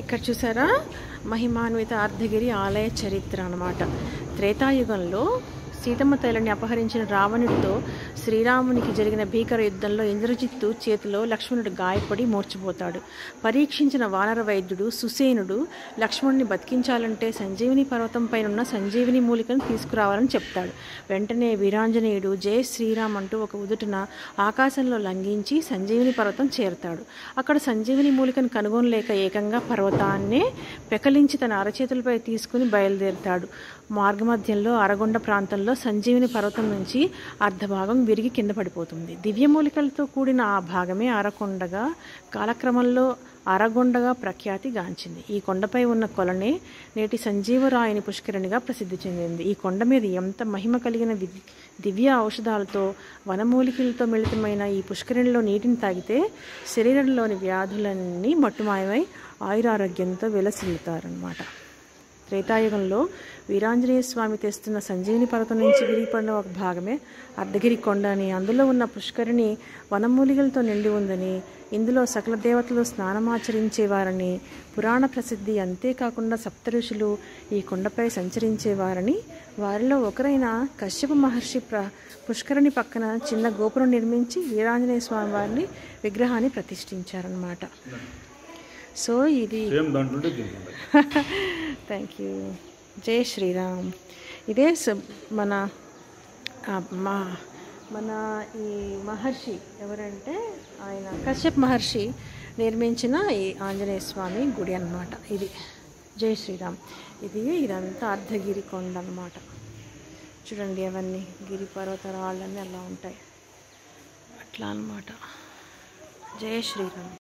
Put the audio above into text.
ఇక్కడ చూసారా మహిమాన్విత అర్ధగిరి ఆలయ చరిత్ర అన్నమాట త్రేతాయుగంలో సీతమ్మ తల్లిని అపహరించిన రావణుడితో శ్రీరామునికి జరిగిన భీకర యుద్ధంలో ఇంద్రజిత్తు చేతిలో లక్ష్మణుడు గాయపడి మూర్చిపోతాడు పరీక్షించిన వానర వైద్యుడు సుసేనుడు లక్ష్మణుని బతికించాలంటే సంజీవిని పర్వతం పైన ఉన్న సంజీవిని మూలికను తీసుకురావాలని చెప్తాడు వెంటనే వీరాంజనేయుడు జై శ్రీరామ్ అంటూ ఒక ఉదుటున ఆకాశంలో లంఘించి సంజీవిని పర్వతం చేరుతాడు అక్కడ సంజీవిని మూలికను కనుగొనలేక ఏకంగా పర్వతాన్నే పెకలించి తన అరచేతులపై తీసుకుని బయలుదేరుతాడు మార్గమధ్యంలో అరగొండ ప్రాంతంలో సంజీవిని పర్వతం నుంచి అర్ధభాగం విరిగి కింద పడిపోతుంది దివ్యమూలికలతో కూడిన ఆ భాగమే అరకొండగా కాలక్రమంలో అరగొండగా ప్రఖ్యాతి గాంచింది ఈ కొండపై ఉన్న కొలనే నేటి సంజీవరాయని పుష్కరిణిగా ప్రసిద్ధి చెందింది ఈ కొండ మీద ఎంత మహిమ కలిగిన వి- దివ్య ఔషధాలతో వనమూలికలతో మిళితమైన ఈ పుష్కరిణిలో నీటిని తాగితే శరీరంలోని వ్యాధులన్నీ మట్టుమాయమై ఆయురారోగ్యంతో విలసిల్లుతారనమాట త్రేతాయుగంలో వీరాంజనేయ స్వామి తెస్తున్న సంజీవిని పర్వతం నుంచి విరిగిపడిన ఒక భాగమే అర్ధగిరి కొండ అని అందులో ఉన్న పుష్కరిణి వనమూలికలతో నిండి ఉందని ఇందులో సకల దేవతలు స్నానమాచరించేవారని పురాణ ప్రసిద్ధి అంతేకాకుండా సప్తఋషులు ఈ కొండపై సంచరించేవారని వారిలో ఒకరైన కశ్యప మహర్షి ప్ర పుష్కరిణి పక్కన చిన్న గోపురం నిర్మించి వీరాంజనేయ స్వామి వారిని విగ్రహాన్ని ప్రతిష్ఠించారనమాట సో ఇది సేమ్ దాంట్లో దీంట్లో థ్యాంక్ యూ జై శ్రీరామ్ ఇదే స- మన ఆ, మా మన ఈ మహర్షి ఎవరంటే ఆయన కశ్యప్ మహర్షి నిర్మించిన ఈ ఆంజనేయ స్వామి గుడి అన్నమాట ఇది జై శ్రీరామ్ ఇది ఇదంతా అర్ధగిరి కొండ అన్నమాట చూడండి అవన్నీ గిరి పర్వత రాళ్ళన్నీ అలా ఉంటాయి అట్లా అన్నమాట జై శ్రీరామ్